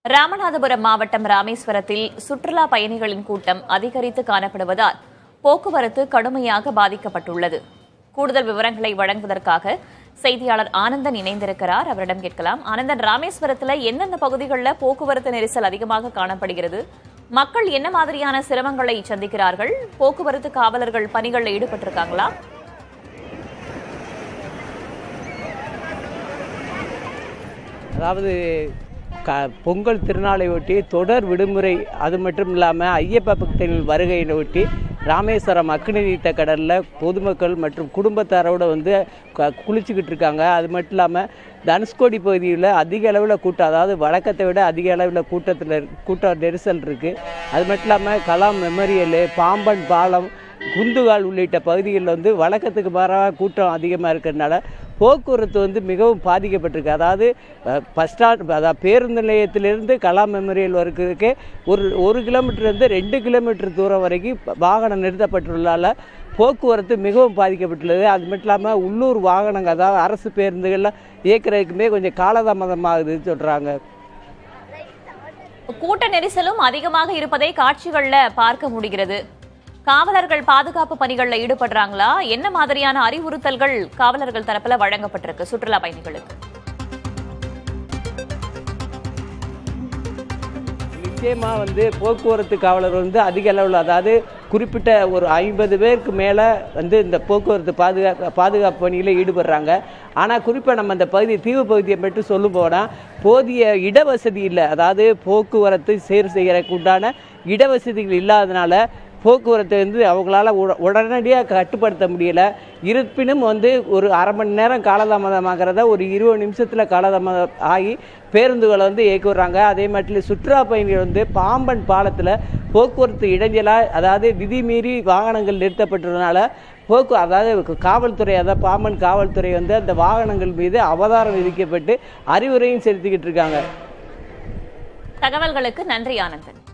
ராமநாதபுரம் மாவட்டம் ராமேஸ்வரத்தில் சுற்றுலா பயணிகளின் கூட்டம் அதிகரித்து காணப்படுவதால் போக்குவரத்து கடுமையாக பாதிக்கப்பட்டுள்ளது கூடுதல் விவரங்களை வழங்குவதற்காக செய்தியாளர் ஆனந்தன் இணைந்திருக்கிறார் அவரிடம் கேட்கலாம் ஆனந்தன் ராமேஸ்வரத்தில் எந்தெந்த பகுதிகளில் போக்குவரத்து நெரிசல் அதிகமாக காணப்படுகிறது மக்கள் என்ன மாதிரியான சிரமங்களை சந்திக்கிறார்கள் போக்குவரத்து காவலர்கள் பணிகளில் ஈடுபட்டிருக்காங்களா அதாவது க பொங்கல் திருநாளை ஒட்டி தொடர் விடுமுறை அது மட்டும் இல்லாமல் ஐயப்ப பக்தர்கள் வருகையை ஒட்டி ராமேஸ்வரம் அக்னி நீத்த கடலில் பொதுமக்கள் மற்றும் குடும்பத்தாரோடு வந்து க குளிச்சுக்கிட்டு இருக்காங்க அது மட்டும் இல்லாமல் தனுஷ்கோடி பகுதியில் அதிக அளவில் கூட்டம் அதாவது வழக்கத்தை விட அதிக அளவில் கூட்டத்தில் கூட்ட நெரிசல் இருக்குது அது மட்டும் இல்லாமல் கலாம் மெமரியல் பாம்பன் பாலம் குந்துகால் உள்ளிட்ட பகுதிகளில் வந்து வழக்கத்துக்கு மாறாக கூட்டம் அதிகமாக இருக்கிறதுனால போக்குவரத்து வந்து மிகவும் பாதிக்கப்பட்டிருக்கு அதாவது அஹ், பஸ் ஸ்டாண்ட் அதாவது பேருந்து நிலையத்திலிருந்து கலாம் மெமரியல் வரைக்கும் ஒரு ஒரு கிலோமீட்டர்லேருந்து ரெண்டு கிலோமீட்டர் தூரம் வரைக்கும் வாகனம் நிறுத்தப்பட்டுள்ளதால் போக்குவரத்து மிகவும் பாதிக்கப்பட்டுள்ளது அது மட்டும் இல்லாமல் உள்ளூர் வாகனங்கள் அதாவது அரசு பேருந்துகள்லாம் இயக்குறதுக்குமே கொஞ்சம் காலதாமதமாகுதுன்னு சொல்கிறாங்க கூட்ட நெரிசலும் அதிகமாக இருப்பதை காட்சிகள்ல பார்க்க முடிகிறது காவலர்கள் பாதுகாப்பு பணிகளில் ஈடுபடுறாங்களா என்ன மாதிரியான அறிவுறுத்தல்கள் காவலர்கள் தரப்புல வழங்கப்பட்டிருக்கு சுற்றுலா பயணிகளுக்கு நிச்சயமாக வந்து போக்குவரத்து காவலர் வந்து அதிக அளவில் அதாவது குறிப்பிட்ட ஒரு ஐம்பது பேருக்கு மேலே வந்து இந்த போக்குவரத்து பாதுகா பாதுகாப்பு பணியில் ஈடுபடுறாங்க ஆனால் குறிப்பாக நம்ம இந்த பகுதி தீவு பகுதியை மட்டும் சொல்லும் போனால் போதிய இடவசதி இல்லை அதாவது போக்குவரத்து சீர் செய்கிறதுக்கு உண்டான இடவசதிகள் இல்லாதனால போக்குவரத்தை வந்து அவங்களால உட உடனடியாக கட்டுப்படுத்த முடியல இருப்பினும் வந்து ஒரு அரை மணி நேரம் காலதாமதமாகிறத ஒரு இருபது நிமிஷத்தில் காலதாமதம் ஆகி பேருந்துகளை வந்து இயக்குறாங்க அதே மாதிரி சுற்றுலா பயணிகள் வந்து பாம்பன் பாலத்தில் போக்குவரத்து இடைஞ்சலாக அதாவது விதிமீறி வாகனங்கள் நிறுத்தப்பட்டதுனால போக்கு அதாவது காவல்துறை அதாவது பாம்பன் காவல்துறை வந்து அந்த வாகனங்கள் மீது அவதாரம் விதிக்கப்பட்டு அறிவுரையும் செலுத்திக்கிட்டு இருக்காங்க தகவல்களுக்கு நன்றி ஆனந்தன்